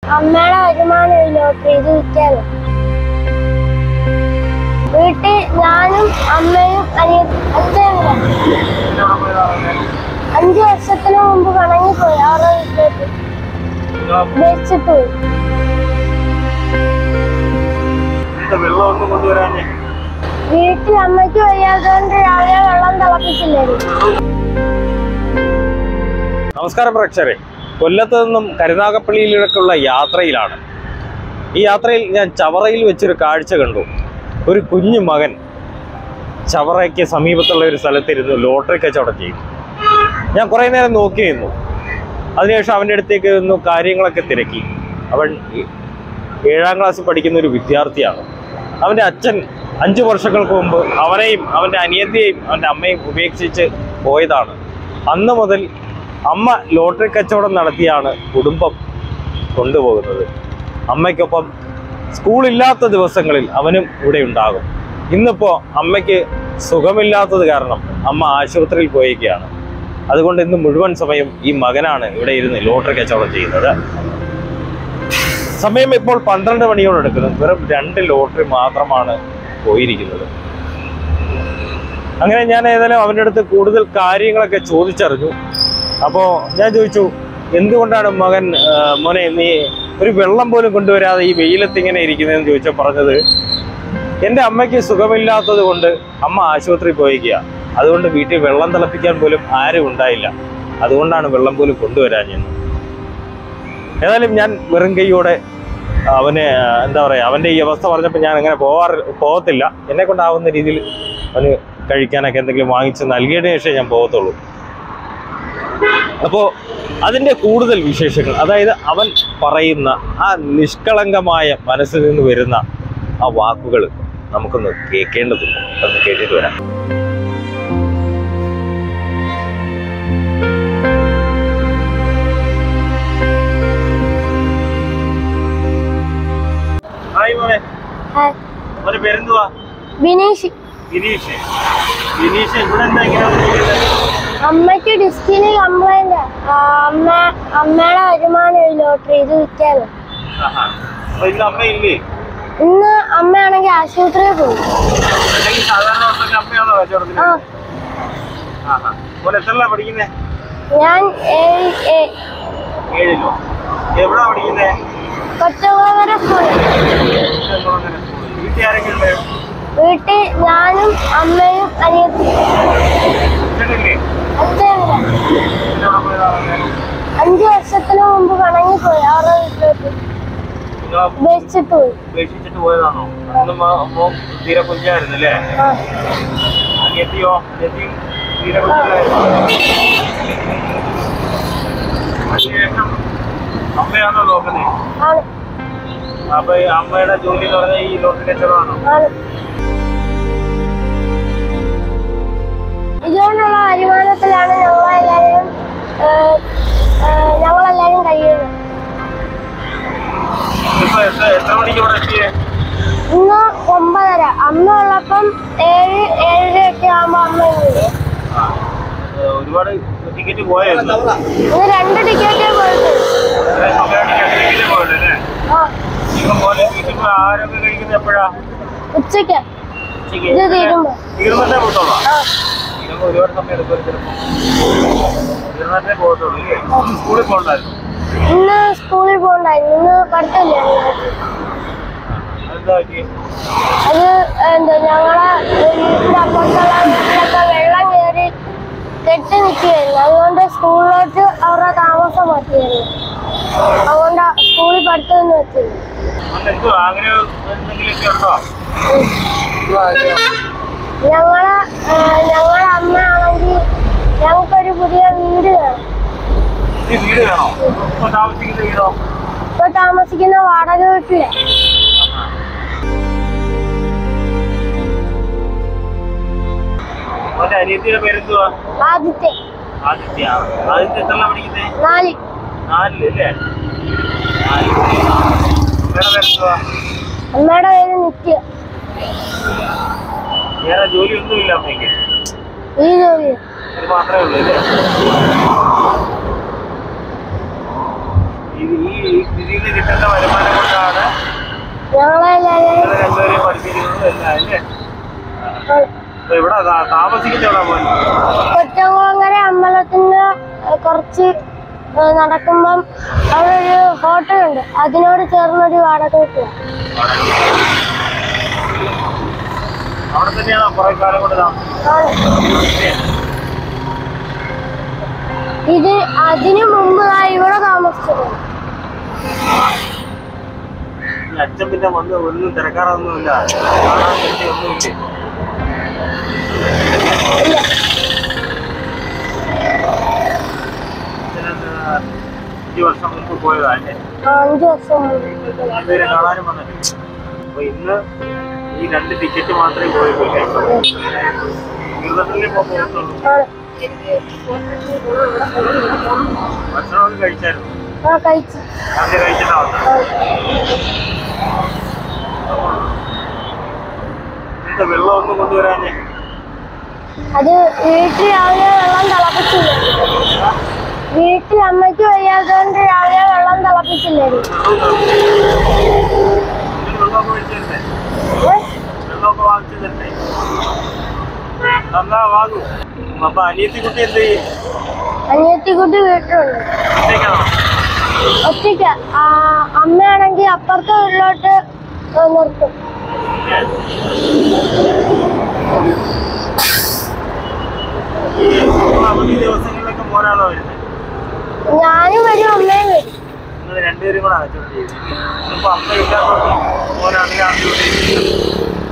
അമ്മയുടെ വരുമാനം ഈ ലോട്ടറി ഇത് വിൽക്കാനോ വീട്ടിൽ ഞാനും അമ്മയും അനിയ അച്ഛനില്ല അഞ്ചു വർഷത്തിന് മുമ്പ് കണങ്ങിപ്പോയി അവരുടെ വീട്ടിലേക്ക് ഉപേക്ഷിച്ചിട്ട് പോയി വെള്ളമൊന്നും കൊണ്ടുവരാനേ വീട്ടിൽ അമ്മയ്ക്ക് വയ്യാത്തതുകൊണ്ട് രാവിലെ വെള്ളം തിളപ്പിച്ചില്ലായിരുന്നു നമസ്കാരം പ്രേക്ഷകരെ കൊല്ലത്ത് നിന്നും കരുനാഗപ്പള്ളിയിലേക്കുള്ള യാത്രയിലാണ് ഈ യാത്രയിൽ ഞാൻ ചവറയിൽ വെച്ചൊരു കാഴ്ച കണ്ടു ഒരു കുഞ്ഞു മകൻ ചവറയ്ക്ക് സമീപത്തുള്ള ഒരു സ്ഥലത്തിരുന്ന് ലോട്ടറി കച്ചവടം ചെയ്തു ഞാൻ കുറേ നേരം നോക്കി നിന്നു അതിനുശേഷം അവൻ്റെ അടുത്തേക്ക് നിന്നു കാര്യങ്ങളൊക്കെ തിരക്കി അവൻ ഈ- ഏഴാം ക്ലാസ്സിൽ പഠിക്കുന്ന ഒരു വിദ്യാർത്ഥിയാണ് അവൻ്റെ അച്ഛൻ അഞ്ചു വർഷങ്ങൾക്ക് മുമ്പ് അവനെയും അവൻ്റെ അനിയത്തിയെയും അവൻ്റെ അമ്മയും ഉപേക്ഷിച്ച് പോയതാണ് അന്ന് മുതൽ അമ്മ ലോട്ടറി കച്ചവടം നടത്തിയാണ് കുടുംബം കൊണ്ടുപോകുന്നത് അമ്മയ്ക്കൊപ്പം സ്കൂളില്ലാത്ത ദിവസങ്ങളിൽ അവനും ഇവിടെ ഉണ്ടാകും ഇന്നിപ്പോൾ അമ്മയ്ക്ക് സുഖമില്ലാത്തത് കാരണം അമ്മ ആശുപത്രിയിൽ പോയിരിക്കുകയാണ് അതുകൊണ്ട് ഇന്ന് മുഴുവൻ സമയം ഈ മകനാണ് ഇവിടെ ഇരുന്ന് ലോട്ടറി കച്ചവടം ചെയ്യുന്നത് സമയം ഇപ്പോൾ പന്ത്രണ്ട് മണിയോട് എടുക്കുന്നു വെറും രണ്ട് ലോട്ടറി മാത്രമാണ് പോയിരിക്കുന്നത് അങ്ങനെ ഞാൻ ഏതായാലും അവൻ്റെ അടുത്ത് കൂടുതൽ കാര്യങ്ങളൊക്കെ ചോദിച്ചറിഞ്ഞു അപ്പോൾ ഞാൻ ചോദിച്ചു എന്തുകൊണ്ടാണ് മകൻ ആ, മോനെ നീ ഒരു വെള്ളം പോലും കൊണ്ടുവരാതെ ഈ വെയിലത്ത് ഇങ്ങനെ ഇരിക്കുന്നതെന്ന് ചോദിച്ചാൽ പറഞ്ഞത് എൻ്റെ അമ്മയ്ക്ക് സുഖമില്ലാത്തത് കൊണ്ട് അമ്മ ആശുപത്രിയിൽ പോയിക്കുക അതുകൊണ്ട് വീട്ടിൽ വെള്ളം തിളപ്പിക്കാൻ പോലും ആരും ഉണ്ടായില്ല അതുകൊണ്ടാണ് വെള്ളം പോലും കൊണ്ടുവരാൻ ഞാൻ ഏതായാലും ഞാൻ വെറും കൈയോടെ അവന് എന്താ പറയുക അവൻ്റെ ഈ അവസ്ഥ പറഞ്ഞപ്പോൾ ഞാൻ അങ്ങനെ പോവാറ് പോകത്തില്ല എന്നെ കൊണ്ടാവുന്ന രീതിയിൽ അവന് കഴിക്കാനൊക്കെ എന്തെങ്കിലും വാങ്ങിച്ച് നൽകിയതിനു ശേഷം ഞാൻ പോകത്തുള്ളൂ അപ്പോൾ അതിൻ്റെ കൂടുതൽ വിശേഷങ്ങൾ അതായത് അവൻ പറയുന്ന ആ നിഷ്കളങ്കമായ മനസ്സിൽ നിന്ന് വരുന്ന ആ വാക്കുകൾ നമുക്കൊന്ന് കേൾക്കേണ്ടതുണ്ട് അതൊന്ന് കേട്ടിട്ട് വരാം ഹായ് മോനെ ഹായ്. മോനെ പേരെന്തുവാ ബിനീഷ് വിനീഷ് വിനീഷ് ഇവിടെ എന്താ ഇങ്ങനെ അമ്മയ്ക്ക് ഡിസ്കിന് കംപ്ലൈന്റ് അമ്മ അമ്മയുടെ വരുമാനം ഈ ലോട്ടറി ഇത് വിൽക്കാനോ ആഹാ. അപ്പൊ ഇന്ന് അമ്മയില്ലേ ഇന്ന് അമ്മയാണെങ്കിൽ ആശുപത്രിയിൽ പോയി അല്ലെങ്കിൽ സാധാരണ ദിവസത്തിൽ അമ്മയാണോ കച്ചവടത്തിന് ആ ആഹാ. മോനെ എത്രല്ല പഠിക്കുന്നേ ഞാൻ ഏഴ് ഏ- ഏഴിലോ എവിടാ പഠിക്കുന്നേ കൊച്ചകുളങ്ങര സ്കൂളിൽ വീട്ടിൽ ആരൊക്കെ ഉണ്ട് വീട്ടിൽ ഞാനും അമ്മയും അനിയത്തി ഇല്ലേ അച്ഛനില്ല എന്നോട് പോയതാണ് അഞ്ചു വർഷത്തിന് മുമ്പ് കണങ്ങിപ്പോയി അവരുടെ വീട്ടിലേക്ക് നിങ്ങൾ ഉപേക്ഷിച്ചിട്ട് പോയി ഉപേക്ഷിച്ചിട്ട് പോയതാണോ അന്ന് മോ- മോൻ തീരെ കുഞ്ഞായിരുന്നു അല്ലേ ആ അനിയത്തിയോ അനിയത്തിയും തീരെ കുഞ്ഞായിരുന്നു അതിനുശേഷം അമ്മയാണോ നോക്കുന്നേ ആണ് അപ്പൊ ഈ അമ്മയുടെ ജോലി എന്ന് പറഞ്ഞാൽ ഈ ലോട്ടറി കച്ചവടമാണോ ആണ് ഇതുകൊണ്ടുള്ള വരുമാനത്തിലാണ് ഞങ്ങളെല്ലാവരും ഏഹ്, ഏഹ്, ഞങ്ങളെല്ലാവരും കഴിയുന്നത് ഇപ്പൊ എത്ര എത്ര മണിക്ക് ഇവിടെ എത്തിയേ ഇന്ന് ഒമ്പതര അമ്മ ഉള്ളപ്പം ഏഴ് ഏഴര ഒക്കെ ആകുമ്പോൾ അമ്മ ഇങ്ങ് വരും ആ. ഏ, ഒരുപാട് ടിക്കറ്റ് പോയായിരുന്നു ഇന്ന് രണ്ട് ടിക്കറ്റേ പോയിട്ടുള്ളൂ ടിക്കറ്റ് പോയല്ലേ ആ ഇപ്പൊ പോലെ വീട്ടിൽ പോയി ആഹാരമൊക്കെ കഴിക്കുന്നത് എപ്പോഴാ ഉച്ചയ്ക്ക് ഉച്ചയ്ക്ക് ഇത് തീരുമ്പോ തീർന്നിട്ടേ പോകത്തുള്ളൂ ആ ഇതിനൊക്കെ ഒരുപാട് സമയം എടുക്കും ചിലപ്പോൾ തീർന്നിട്ടേ പോകത്തുള്ളൂ ഇല്ലേ സ്കൂളിൽ പോകണ്ടായിരുന്നു ഇന്ന് സ്കൂളിൽ പോകണ്ടായിരുന്നു ഇന്ന് പഠിത്തമില്ല എന്താ പറ്റി അത് എന്താ ഞങ്ങളെ വീടിന്റെ അപ്പുറത്തുള്ള വീട്ടിലൊക്കെ വെള്ളം കയറി കെട്ടി നിൽക്കുകയായിരുന്നു അതുകൊണ്ട് സ്കൂളിലോട്ട് അവരുടെ താമസം മാറ്റിയായിരുന്നു അതുകൊണ്ട് സ്കൂളിൽ പഠിത്തം ഒന്നും വെച്ചില്ല അന്ന് എന്തുവാ അങ്ങനെ എന്തെങ്കിലുമൊക്കെ ഉണ്ടോ എന്തുവാ ആഗ്രഹം? ഞങ്ങളെ ഏഹ്, ഞങ്ങളെ അമ്മ ആണെങ്കിൽ ഞങ്ങൾക്കൊരു പുതിയ വീട് വേണം ഈ വീട് വേണോ ഇപ്പൊ താമസിക്കുന്ന വീടോ ഇപ്പൊ താമസിക്കുന്ന വാടക വീട്ടിലെ അവന്റെ അനിയത്തിയുടെ പേരെന്തുവാ ആദ്യത്തെ ആദിത്യ ആദിത്യ എത്രല്ല പഠിക്കുന്നേ നാല് നാലില് അല്ലേ നാലില്. വേറെ പേരെന്തുവാ അമ്മയുടെ പേര് നിത്യ വേറെ ജോലിയൊന്നുമില്ല അമ്മയ്ക്ക് ഈ ജോലി ഇത് മാത്രമേ ഉള്ളൂ അല്ലേ ഇത് ഈ ഈ സ്ഥിതി നിന്ന് കിട്ടുന്ന വരുമാനം കൊണ്ടാണ് ഞങ്ങളെല്ലാവരും നിങ്ങൾ രണ്ടുപേരെയും പഠിപ്പിക്കുന്നത് എല്ലാം അല്ലേ അപ്പൊ ഇവിടെ താ- താമസിക്കുന്ന എവിടെ പോകുന്നത് കൊറ്റംകുളങ്ങര അമ്പലത്തിന് കുറച്ച് ഏ, നടക്കുമ്പം അവിടെ ഒരു ഹോട്ടൽ ഉണ്ട് അതിനോട് ചേർന്നൊരു വാടക വീട്ടിലാണ് അവിടെ തന്നെയാണോ കുറെ കാലം കൊണ്ട് താമസിക്കുന്നത് ആണ്. ഇത് അതിനു മുമ്പ് ദാ ഇവിടെ താമസിച്ചത് ഈ അച്ഛൻ പിന്നെ വന്ന് ഒന്നും തിരക്കാറൊന്നുമില്ല കാണാൻ പറ്റി ഒന്നുമില്ലേ അച്ഛനെന്താ അഞ്ച് വർഷം മുമ്പ് പോയതാ അല്ലേ ആ, അഞ്ച് വർഷം മുമ്പ് രണ്ടുപേരെ കാണാനും വന്നിട്ടില്ല അപ്പൊ ഇന്ന് ഈ രണ്ട് ടിക്കറ്റ് മാത്രമേ പോയിട്ടുള്ളൂ ഇരുപത്തിരണ്ടിൽ പോകുന്നുള്ളൂ ആണ്. ഭക്ഷണമൊക്കെ കഴിച്ചായിരുന്നു ആ കഴിച്ചു രാവിലെ കഴിച്ചിട്ടാ വന്നത് എന്താ വെള്ളം ഒന്നും കൊണ്ടുവരാഞ്ഞേ അത് വീട്ടിൽ രാവിലെ വെള്ളം തിളപ്പിച്ചില്ല വീട്ടിൽ അമ്മയ്ക്ക് വയ്യാത്തതുകൊണ്ട് രാവിലെ വെള്ളം തിളപ്പിച്ചില്ലായിരുന്നു വെള്ളമൊക്കെ മേടിച്ചിരുന്നേ ഏ? വെള്ളമൊക്കെ വാങ്ങിച്ചു തരണ്ടേ തന്നാ വാങ്ങൂ അപ്പൊ അനിയത്തി കുട്ടി എന്ത് ചെയ്യും അനിയത്തിക്കുട്ടി വീട്ടിലുണ്ട് ഒറ്റയ്ക്കാണോ ഒറ്റയ്ക്ക് ആ, അമ്മയാണെങ്കിൽ അപ്പുറത്തെ വീട്ടിലോട്ട് ഏ, നിർത്തും ഈ അവധി ദിവസങ്ങളിലൊക്കെ മോനാണോ വരുന്നത് ഞാനും വരും അമ്മയും വരും നിങ്ങൾ രണ്ടുപേരും കൂടെ അടച്ചോണ്ട് ചെയ്യുന്നത് ഇപ്പൊ അമ്മ ഇല്ലാത്തതുകൊണ്ട് മോനാണെങ്കിൽ ആദ്യം